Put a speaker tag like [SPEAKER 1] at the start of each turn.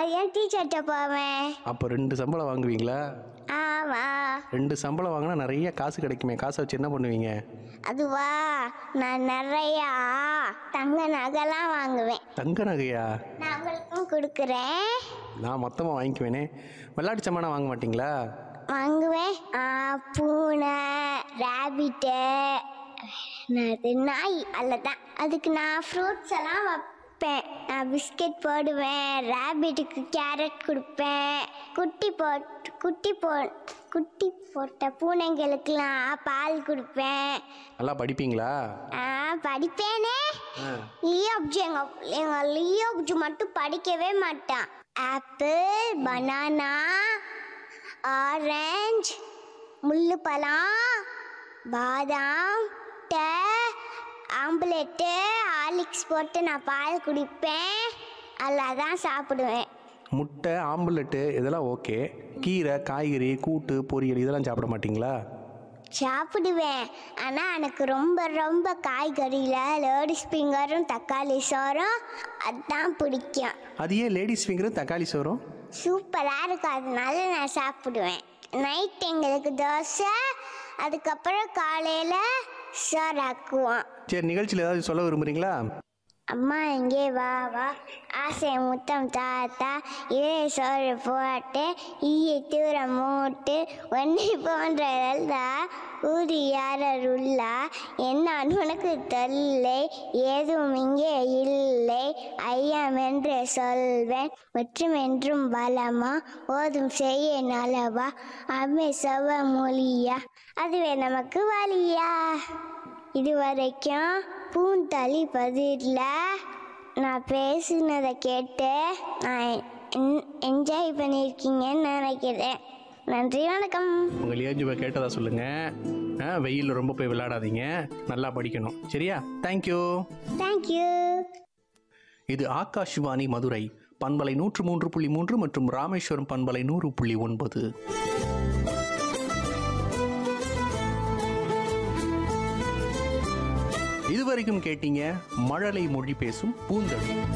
[SPEAKER 1] மதியம் டீச்சர்கிட்ட போவேன்
[SPEAKER 2] அப்போ ரெண்டு சம்பளம் வாங்குவீங்களா
[SPEAKER 1] ஆமா
[SPEAKER 2] ரெண்டு சம்பளம் வாங்கினா நிறைய காசு கிடைக்குமே காசை வச்சு என்ன பண்ணுவீங்க
[SPEAKER 1] அதுவா நான் நிறையா தங்க நகைலாம் வாங்குவேன்
[SPEAKER 2] தங்க நகையா
[SPEAKER 1] நான் உங்களுக்கும் கொடுக்குறேன்
[SPEAKER 2] நான் மொத்தமாக வாங்கிக்குவேனே விளையாட்டு சாமானா வாங்க மாட்டீங்களா
[SPEAKER 1] வாங்குவேன் ஆ, பூனை ரேபிட்டு அது நாய் அல்லதான் அதுக்கு நான் ஃப்ரூட்ஸ் எல்லாம் வைப்பேன் நான் பிஸ்கெட் போடுவேன் ரேபிட்டுக்கு கேரட் கொடுப்பேன் குட்டி போட் குட்டி போ குட்டி போட்ட பூனைங்களுக்கெல்லாம் பால் கொடுப்பேன்
[SPEAKER 2] நல்லா படிப்பீங்களா
[SPEAKER 1] ஆ படிப்பேனே
[SPEAKER 2] ஆ
[SPEAKER 1] லியோப்ஜி எங்க எங்க லியோப்ஜி மட்டும் படிக்கவே மாட்டான் ஆப்பிள் பனானா ஆரஞ்சு முள்ளு பழம் பாதாம் டே ஆம்புலெட்டு ஹார்லிக்ஸ் போட்டு நான் பால் குடிப்பேன் அதில் தான் சாப்பிடுவேன்
[SPEAKER 2] முட்டை ஆம்புலெட்டு இதெல்லாம் ஓகே கீரை காய்கறி கூட்டு பொரியல் இதெல்லாம் சாப்பிட மாட்டீங்களா
[SPEAKER 1] சாப்பிடுவேன் ஆனால் எனக்கு ரொம்ப ரொம்ப காய்கறியில் லேடிஸ் ஃபிங்கரும் தக்காளி சோறும் அதான் பிடிக்கும்
[SPEAKER 2] அது ஏன் லேடிஸ் ஃபிங்கரும் தக்காளி சோறும்
[SPEAKER 1] சூப்பராக இருக்கும் அதனால நான் சாப்பிடுவேன் நைட் எங்களுக்கு தோசை அதுக்கப்புறம் காலையில் சோறாக்குவோம்
[SPEAKER 2] சரி நிகழ்ச்சியில் ஏதாவது சொல்ல விரும்புறீங்களா
[SPEAKER 1] அம்மா இங்கே வா வா ஆசை முத்தம் தாத்தா இதே சோறு போட்டு ஈயை தூர மூட்டு ஒன்றை போன்றதல்லா ஊதி யாரருள்ளா என்ன உனக்கு தொல்லை ஏதும் இங்கே இல்லை ஐயம் என்று சொல்வேன் மற்றும் என்றும் பலமா ஓதும் செய்ய நலவா அம்மை செவ மொழியா அதுவே நமக்கு வழியா இது வரைக்கும் பூந்தளி பதிரில் நான் பேசுனதை கேட்டு நான் என்ஜாய் பண்ணியிருக்கீங்கன்னு நினைக்கிறேன் நன்றி வணக்கம்
[SPEAKER 2] உங்கள் லியாஜுவை கேட்டதா சொல்லுங்கள் ஆ வெயிலில் ரொம்ப போய் விளையாடாதீங்க நல்லா படிக்கணும் சரியா தேங்க்யூ
[SPEAKER 1] தேங்க்யூ
[SPEAKER 2] இது ஆகாஷ்வாணி மதுரை பண்பலை நூற்று மூன்று புள்ளி மூன்று மற்றும் ராமேஸ்வரம் பண்பலை நூறு புள்ளி ஒன்பது இதுவரைக்கும் கேட்டீங்க மழலை மொழி பேசும் பூந்தளி